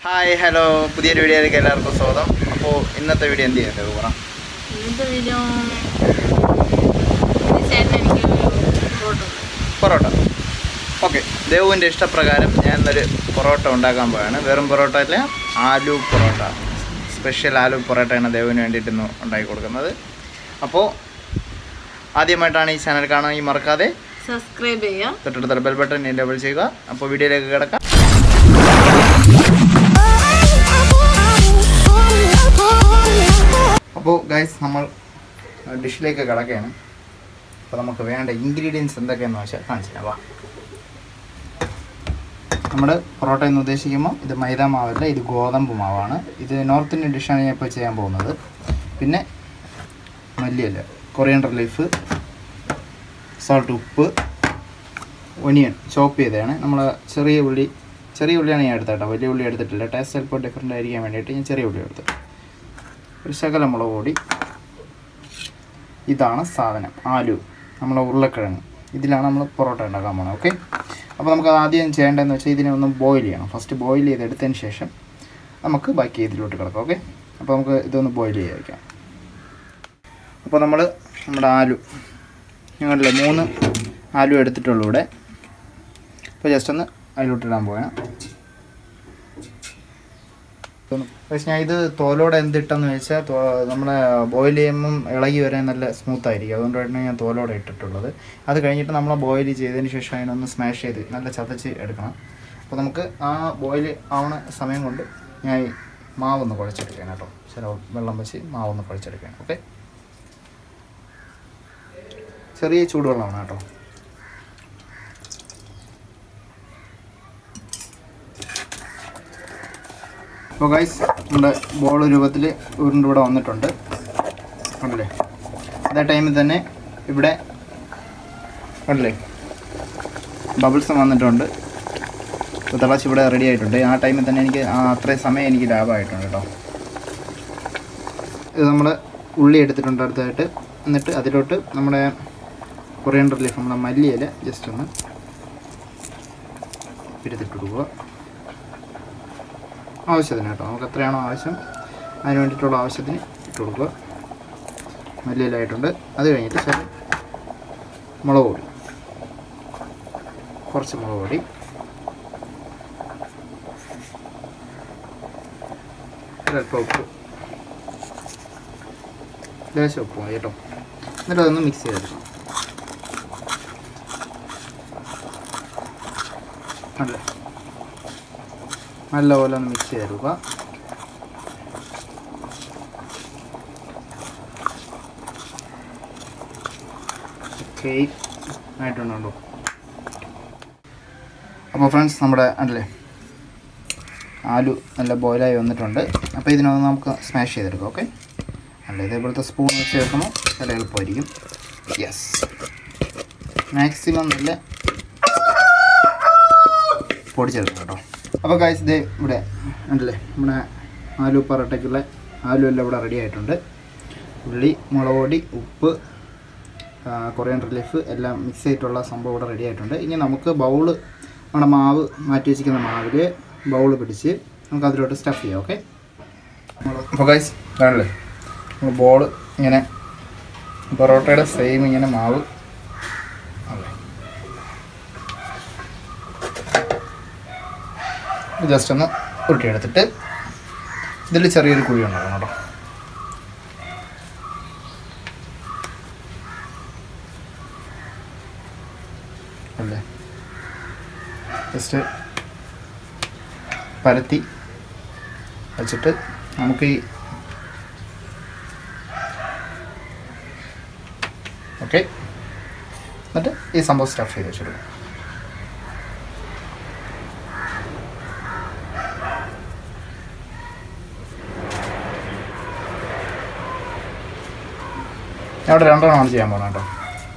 Hi hello പുതിയൊരു വീഡിയോയിലേക്ക് എല്ലാവർക്കും സ്വാഗതം അപ്പോൾ ഇന്നത്തെ വീഡിയോ എന്ത് ചെയ്യുന്നത് പറ ഇന്നത്തെ വീഡിയോ ചേട്ടൻ എനിക്ക് പൊറോട്ട ഉണ്ട്. പൊറോട്ട ഓക്കെ ദേവുവിൻ്റെ ഇഷ്ടപ്രകാരം ഞാൻ ഇന്നൊരു പൊറോട്ട ഉണ്ടാക്കാൻ പോവാണ് വെറും പൊറോട്ട അല്ല ആലു പൊറോട്ട സ്പെഷ്യൽ ആലു പൊറോട്ടയാണ് ദേവുവിന് വേണ്ടിയിട്ട് ഇന്ന് ഉണ്ടാക്കി കൊടുക്കുന്നത് അപ്പോൾ ആദ്യമായിട്ടാണ് ഈ ചാനൽ കാണാമെങ്കിൽ മറക്കാതെ സബ്സ്ക്രൈബ് ചെയ്യുക തൊട്ടടുത്ത ബെൽ ബട്ടൺ എനേബിൾ ചെയ്യുക അപ്പോൾ വീഡിയോയിലേക്ക് കിടക്കാം അപ്പോൾ ഗൈസ് നമ്മൾ ഡിഷിലേക്ക് കിടക്കുകയാണ് അപ്പോൾ നമുക്ക് വേണ്ട ഇൻഗ്രീഡിയൻസ് എന്തൊക്കെയാണെന്ന് വെച്ചാൽ കാണിച്ചു തരാം വാ നമ്മൾ പൊറോട്ട എന്ന് ഉദ്ദേശിക്കുമ്പോൾ ഇത് മൈദ മാവല്ല ഇത് ഗോതമ്പ് മാവാണ് ഇത് നോർത്ത് ഇന്ത്യൻ ഡിഷാണ് ഞാൻ ഇപ്പോൾ ചെയ്യാൻ പോകുന്നത് പിന്നെ മല്ലിയല്ല കൊറിയൻഡർ ലീഫ് സോൾട്ട് ഉപ്പ് ഒനിയൻ ചോപ്പ് ചെയ്തതാണ് നമ്മൾ ചെറിയ ഉള്ളി ചെറിയ ഉള്ളിയാണ് ഞാൻ എടുത്തത് കേട്ടോ വലിയ ഉള്ളി എടുത്തിട്ടില്ല ടേസ്റ്റ് ചിലപ്പോൾ ഡിഫറെൻ്റ് ആയിരിക്കാൻ വേണ്ടിയിട്ട് ഞാൻ ചെറിയ ഉള്ളി എടുത്തു ഒരു ശകല മുളക് പൊടി ഇതാണ് സാധനം ആലു നമ്മളെ ഉരുളക്കിഴങ്ങ് ഇതിലാണ് നമ്മൾ പൊറോട്ട ഉണ്ടാക്കാൻ പോകുന്നത് ഓക്കെ അപ്പോൾ നമുക്ക് ആദ്യം ചെയ്യേണ്ടതെന്ന് വെച്ചാൽ ഇതിനെ ഒന്ന് ബോയിൽ ചെയ്യണം ഫസ്റ്റ് ബോയിൽ ചെയ്തെടുത്തതിന് ശേഷം നമുക്ക് ബാക്കി ഇതിലോട്ട് കിടക്കാം ഓക്കെ അപ്പോൾ നമുക്ക് ഇതൊന്ന് ബോയിൽ ചെയ്ത് വയ്ക്കാം അപ്പോൾ നമ്മൾ നമ്മുടെ ആലു ഞങ്ങളിലെ മൂന്ന് ആലു എടുത്തിട്ടുള്ളൂ ഇവിടെ അപ്പോൾ ജസ്റ്റ് ഒന്ന് അതിലോട്ട് ഇടാൻ പോവാണ് പക്ഷേ ഞാൻ ഇത് തോലോടെ എന്തിട്ടെന്ന് വെച്ചാൽ തോ നമ്മളെ ബോയിൽ ചെയ്യുമ്പം ഇളകി വരാൻ നല്ല സ്മൂത്ത് ആയിരിക്കും അതുകൊണ്ടാണ് ഞാൻ തോലോടെ ഇട്ടിട്ടുള്ളത് അത് കഴിഞ്ഞിട്ട് നമ്മൾ ബോയിൽ ചെയ്തതിന് ശേഷം അതിനൊന്ന് സ്മാഷ് ചെയ്ത് നല്ല ചതച്ച് എടുക്കണം അപ്പോൾ നമുക്ക് ആ ബോയിൽ ആവണ സമയം കൊണ്ട് ഞാൻ ഈ മാവൊന്ന് കുഴച്ചെടുക്കുകയാണ് കേട്ടോ ചില വെള്ളം വെച്ച് മാവൊന്ന് കുഴച്ചെടുക്കുകയാണ് ഓക്കെ ചെറിയ ചൂടുവെള്ളമാണ് കേട്ടോ അപ്പോൾ ഗൈസ് നമ്മുടെ ബോൾ രൂപത്തിൽ ഉരുണ്ട് ഇവിടെ വന്നിട്ടുണ്ട് കണ്ടില്ലേ അതേ ടൈമിൽ തന്നെ ഇവിടെ കണ്ടില്ലേ ബബിൾസും വന്നിട്ടുണ്ട് ഇപ്പോൾ തിളച്ച് ഇവിടെ റെഡി ആയിട്ടുണ്ട് ആ ടൈമിൽ തന്നെ എനിക്ക് ആ അത്രയും സമയം എനിക്ക് ലാഭമായിട്ടുണ്ട് കേട്ടോ ഇത് നമ്മൾ ഉള്ളി എടുത്തിട്ടുണ്ട് അടുത്തായിട്ട് എന്നിട്ട് അതിലോട്ട് നമ്മുടെ കൊറിയണ്ടർ ലീഫ് നമ്മുടെ മല്ലിയില ജസ്റ്റ് ഒന്ന് പിരുത്തിട്ട് കൊടുക്കുക ആവശ്യത്തിന് കേട്ടോ നമുക്ക് എത്രയാണോ ആവശ്യം അതിന് വേണ്ടിയിട്ടുള്ള ആവശ്യത്തിന് ഇട്ട് കൊടുക്കുക മല്ലിയിലായിട്ടുണ്ട് അത് കഴിഞ്ഞിട്ട് ശരി മുളക് പൊടി കുറച്ച് മുളക് പൊടി ഒരല്പം ഉപ്പ് ലേശം ഉപ്പ് മതി കേട്ടോ എന്നിട്ട് അതൊന്ന് മിക്സ് ചെയ്തെടുക്കണം നല്ല നല്ലപോലെ ഒന്ന് മിക്സ് ചെയ്തെടുക്കുക ഓക്കെ ആയിട്ടുണ്ടോ അപ്പോൾ ഫ്രണ്ട്സ് നമ്മുടെ അല്ലേ ആലു നല്ല ബോയിലായി വന്നിട്ടുണ്ട് അപ്പോൾ ഇതിനൊന്ന് നമുക്ക് സ്മാഷ് ചെയ്തെടുക്കാം ഓക്കെ അല്ല ഇതേപോലത്തെ സ്പൂൺ വെച്ച് ചേർക്കുമ്പോൾ നല്ല എളുപ്പമായിരിക്കും യെസ് മാക്സിമം നല്ല പൊടിച്ചെടുക്കണം കേട്ടോ അപ്പോൾ കായ്സ് ഇതേ ഇവിടെ ഉണ്ടല്ലേ നമ്മുടെ ആലു പൊറോട്ടയ്ക്കുള്ള ആലു എല്ലാം ഇവിടെ റെഡി ആയിട്ടുണ്ട് ഉള്ളി മുളക് പൊടി ഉപ്പ് കൊറിയൻഡർ ലീഫ് എല്ലാം മിക്സ് ചെയ്തിട്ടുള്ള സംഭവം ഇവിടെ റെഡി ആയിട്ടുണ്ട് ഇനി നമുക്ക് ബൗള് നമ്മുടെ മാവ് മാറ്റി വെച്ചിരിക്കുന്ന മാവിൽ ബൗള് പിടിച്ച് നമുക്ക് അതിലോട്ട് സ്റ്റഫ് ചെയ്യാം ഓക്കെ അപ്പോൾ ഗൈസ് കാണല്ലേ നമ്മൾ ബോൾ ഇങ്ങനെ പൊറോട്ടയുടെ സെയിം ഇങ്ങനെ മാവ് അല്ലേ ജസ്റ്റ് ഒന്ന് ഉരുട്ടിയെടുത്തിട്ട് ഇതിൽ ചെറിയൊരു കുഴി ഉണ്ടാക്കണം കേട്ടോ അല്ലേ ജസ്റ്റ് പരത്തി വെച്ചിട്ട് നമുക്ക് ഈ ഓക്കെ എന്നിട്ട് ഈ സംഭവം സ്റ്റഫ് ചെയ്ത് വെച്ചെടുക്കും ഞാൻ ഇവിടെ രണ്ടെണ്ണമാണ് ചെയ്യാൻ പോകുന്നത് കേട്ടോ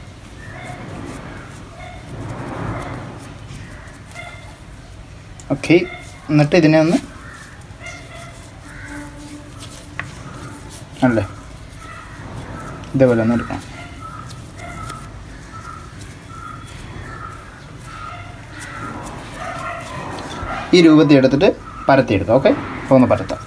ഓക്കെ എന്നിട്ട് ഇതിനെ ഒന്ന് അല്ലേ ഇതേപോലെ ഒന്ന് എടുക്കണം ഈ രൂപത്തിൽ എടുത്തിട്ട് പരത്തിയെടുക്കാം ഓക്കെ അപ്പോൾ ഒന്ന് പരത്താം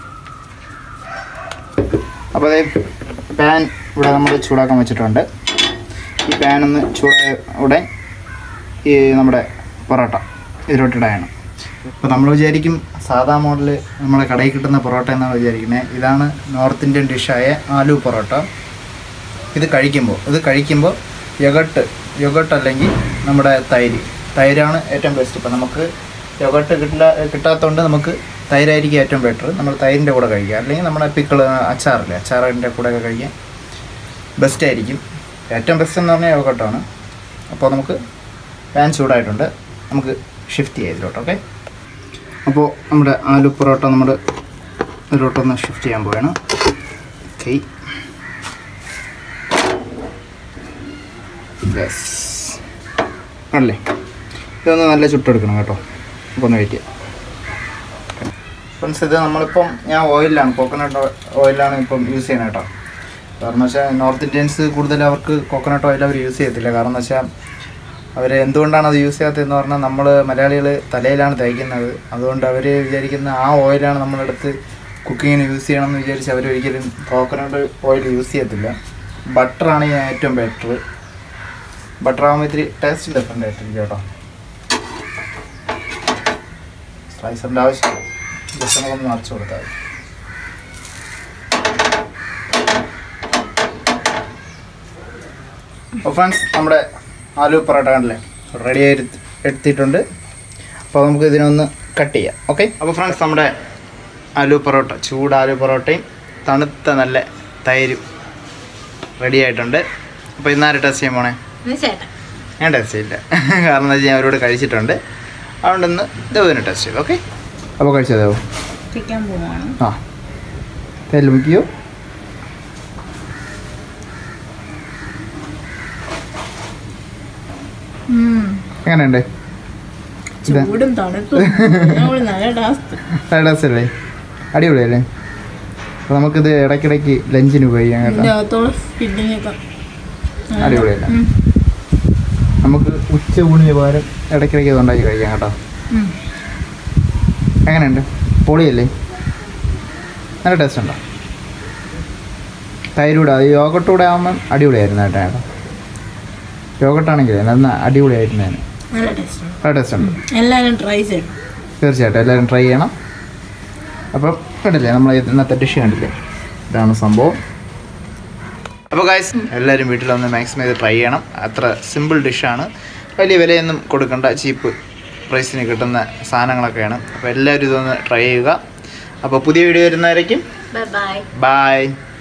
അപ്പോൾ അതേ പാൻ ഇവിടെ നമ്മൾ ചൂടാക്കാൻ വെച്ചിട്ടുണ്ട് ഈ പാൻ ഒന്ന് ചൂടായ ഉടൻ ഈ നമ്മുടെ പൊറോട്ട ഇതിലോട്ടിടാണ് അപ്പോൾ നമ്മൾ വിചാരിക്കും സാധാ മോഡൽ നമ്മളെ കടയിൽ കിട്ടുന്ന പൊറോട്ട എന്നാണ് വിചാരിക്കുന്നത് ഇതാണ് നോർത്ത് ഇന്ത്യൻ ഡിഷായ ആലു പൊറോട്ട ഇത് കഴിക്കുമ്പോൾ ഇത് കഴിക്കുമ്പോൾ യോഗട്ട് യോഗട്ട് അല്ലെങ്കിൽ നമ്മുടെ തൈര് തൈരാണ് ഏറ്റവും ബെസ്റ്റ് ഇപ്പം നമുക്ക് യോഗട്ട് കിട്ടില്ല കിട്ടാത്തതുകൊണ്ട് നമുക്ക് തൈരായിരിക്കും ഏറ്റവും ബെറ്റർ നമ്മൾ തൈരിൻ്റെ കൂടെ കഴിക്കുക അല്ലെങ്കിൽ നമ്മുടെ പിക്കിള് അച്ചാറില്ലേ അച്ചാറിൻ്റെ കൂടെ ഒക്കെ കഴിക്കാൻ ബെസ്റ്റ് ആയിരിക്കും ഏറ്റവും ബെസ്റ്റ് എന്ന് പറഞ്ഞാൽ യോഗട്ടാണ് അപ്പോൾ നമുക്ക് പാൻ ചൂടായിട്ടുണ്ട് നമുക്ക് ഷിഫ്റ്റ് ചെയ്യാം ഇതിലോട്ട് ഓക്കെ അപ്പോൾ നമ്മുടെ ആലു പൊറോട്ട നമ്മൾ ഇതിലോട്ടൊന്ന് ഷിഫ്റ്റ് ചെയ്യാൻ പോവുകയാണ് ഓക്കെ യെസ് ആണല്ലേ ഇതൊന്ന് നല്ല ചുട്ടെടുക്കണം കേട്ടോ അപ്പോൾ ഒന്ന് വെയിറ്റ് ചെയ്യാം ഫ്രണ്ട്സ് ഇത് നമ്മളിപ്പം ഞാൻ ഓയിലാണ് കോക്കനട്ട് ഓയിലാണ് ഇപ്പം യൂസ് ചെയ്യുന്നത് കേട്ടോ കാരണം വെച്ചാൽ നോർത്ത് ഇന്ത്യൻസ് കൂടുതൽ അവർക്ക് കോക്കനട്ട് ഓയിൽ അവർ യൂസ് ചെയ്യത്തില്ല കാരണം എന്ന് വെച്ചാൽ അവർ എന്തുകൊണ്ടാണ് അത് യൂസ് ചെയ്യാത്തതെന്ന് പറഞ്ഞാൽ നമ്മൾ മലയാളികൾ തലയിലാണ് തയ്ക്കുന്നത് അതുകൊണ്ട് അവർ വിചാരിക്കുന്ന ആ ഓയിലാണ് നമ്മളെടുത്ത് കുക്കിങ്ങിന് യൂസ് ചെയ്യണമെന്ന് വിചാരിച്ച് അവർ ഒരിക്കലും കോക്കനട്ട് ഓയിൽ യൂസ് ചെയ്യത്തില്ല ബട്ടറാണ് ഏറ്റവും ബെറ്റർ ബട്ടർ ആകുമ്പോൾ ഇത്തിരി ടേസ്റ്റ് ഡിഫറെൻ്റ് ആയിട്ടിരിക്കും കേട്ടോ സ്ലൈസറിൻ്റെ ആവശ്യം ജസ്റ്റ് നമുക്കൊന്ന് നിറച്ച് കൊടുത്താൽ മതി അപ്പോൾ ഫ്രണ്ട്സ് നമ്മുടെ ആലു പൊറോട്ട കണ്ടല്ലേ റെഡി ആയി എടുത്തിട്ടുണ്ട് അപ്പോൾ നമുക്ക് ഇതിനൊന്ന് കട്ട് ചെയ്യാം ഓക്കെ അപ്പോൾ ഫ്രണ്ട്സ് നമ്മുടെ ആലു പൊറോട്ട ചൂട് ആലു പൊറോട്ടയും തണുത്ത നല്ല തൈരും റെഡി ആയിട്ടുണ്ട് അപ്പോൾ ഇന്നാരും ടെസ്റ്റ് ചെയ്യാൻ പോണേ ഇത് ചേട്ടൻ ഞാൻ ടെസ്റ്റ് ചെയ്യില്ല കാരണം എന്താ വെച്ചാൽ ഞാൻ അവരോട് കഴിച്ചിട്ടുണ്ട് അതുകൊണ്ട് ഇന്ന് ദേവുവിന് ടെസ്റ്റ് ചെയ്തു ഓക്കെ അപ്പോൾ കഴിച്ചോ ദേവു ചിക്കൻ പോവാണ് ആ തേല് മുക്കിയോ എങ്ങനെയുണ്ട് ഇത് ചൂടും തണുപ്പും നമ്മൾ നല്ല ടാസ്ക് ടേസ്റ്റ് അല്ലേ അടിപൊളിയല്ലേ അപ്പോൾ നമുക്കിത് ഇടയ്ക്കിടയ്ക്ക് ലഞ്ചിന് ഉപയോഗിക്കാം കേട്ടോ ഇതിൻ്റെ അകത്തോളം ഫില്ലിംഗ് ഒക്കെ അടിപൊളിയല്ലേ ഉം. നമുക്ക് ഉച്ച ഊണിന് പകരം ഇടയ്ക്കിടയ്ക്ക് ഇത് ഉണ്ടാക്കി കഴിക്കാം കേട്ടോ ഉം. എങ്ങനെയുണ്ട് പൊളിയല്ലേ നല്ല ടേസ്റ്റ് ഉണ്ടോ തൈരൂടെ അത് യോഗട്ടൂടെ ആകുമ്പം അടിപൊളിയായിരുന്നു കേട്ടോ കേട്ടോ യോഗട്ടാണെങ്കിൽ നല്ല അടിപൊളിയായിരുന്നു ഞാൻ നല്ല ടേസ്റ്റ് നല്ല ടേസ്റ്റ് ഉണ്ട് എല്ലാവരും ട്രൈ ചെയ്യണം തീർച്ചയായിട്ടും എല്ലാവരും ട്രൈ ചെയ്യണം അപ്പം കണ്ടില്ലേ നമ്മൾ ഇന്നത്തെ ഡിഷ് കണ്ടില്ലേ ഇതാണ് സംഭവം അപ്പോൾ ഗായ്സ് എല്ലാവരും വീട്ടിലൊന്ന് മാക്സിമം ഇത് ട്രൈ ചെയ്യണം അത്ര സിമ്പിൾ ഡിഷാണ് വലിയ വിലയൊന്നും കൊടുക്കണ്ട ചീപ്പ് പ്രൈസിന് കിട്ടുന്ന സാധനങ്ങളൊക്കെയാണ് അപ്പോൾ എല്ലാവരും ഇതൊന്ന് ട്രൈ ചെയ്യുക അപ്പോൾ പുതിയ വീഡിയോ വരുന്നവരേക്കും ബൈ ബൈ ബായ്